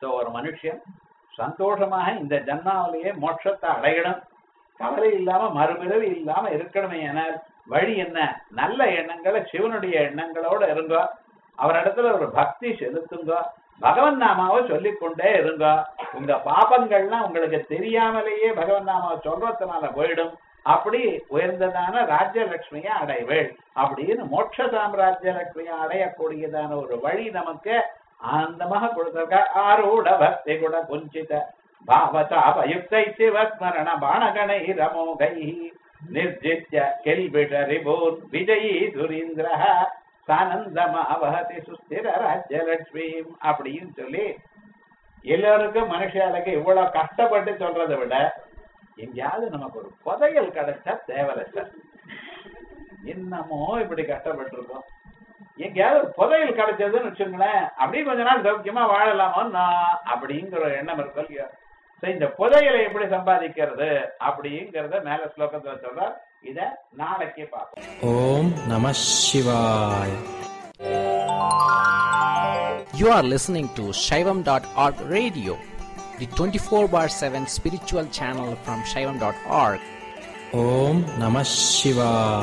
So ஒரு மனுஷன் சந்தோஷமாக இந்த ஜன்மாவிலேயே மோட்சத்தை அடையணும் கவலை இல்லாம மறுபிறவி இல்லாம இருக்கணுமே என வழி என்ன நல்ல எண்ணங்களை சிவனுடைய எண்ணங்களோட இருங்கோ அவரிடத்துல ஒரு பக்தி செலுத்துங்க பகவன் நாமாவை சொல்லிக்கொண்டே இருங்க உங்க பாபங்கள்லாம் உங்களுக்கு தெரியாமலேயே பகவன் நாமாவை சொல்றதுனால போயிடும் அப்படி உயர்ந்ததான ராஜ்யலட்சுமியை அடைவேள் அப்படின்னு மோட்ச சாம்ராஜ்ய லட்சுமியை அடையக்கூடியதான ஒரு வழி நமக்கு ஆனந்தமாக கொடுத்திருக்க ஆரூட பக்தி குட குஞ்சித பாவதாபயுக்தை சிவஸ்மரண பாணகணை ரமோகை நிர்ஜித்ய கெல்பிஷ ரிபூர் விஜயி சுரீந்திர சானந்தமாவகதி சுஸ்திர ராஜ்யலட்சுமியும் அப்படின்னு சொல்லி எல்லாருக்கும் மனுஷாளுக்கு இவ்வளவு கஷ்டப்பட்டு சொல்றதை விட எங்கேயாவது நமக்கு ஒரு புதையல் கிடைச்சா தேவையில்லை சார் என்னமோ இப்படி கஷ்டப்பட்டிருக்கோம் எங்கேயாவது ஒரு புதையல் கிடைச்சதுன்னு வச்சுங்களேன் அப்படியே கொஞ்ச நாள் சௌக்கியமா வாழலாமோ நான் அப்படிங்கிற ஒரு எண்ணம் இருக்கும் இல்லையா So, இந்த புதையலை எப்படி சம்பாதிக்கிறது அப்படிங்கறத மேல ஸ்லோகத்துல சொல்ற இத நாளைக்கு பார்ப்போம் ஓம் நம சிவாய You are listening to Shaivam.org radio, the 24 bar 7 spiritual channel from Shaivam.org. ஓம் நம சிவாய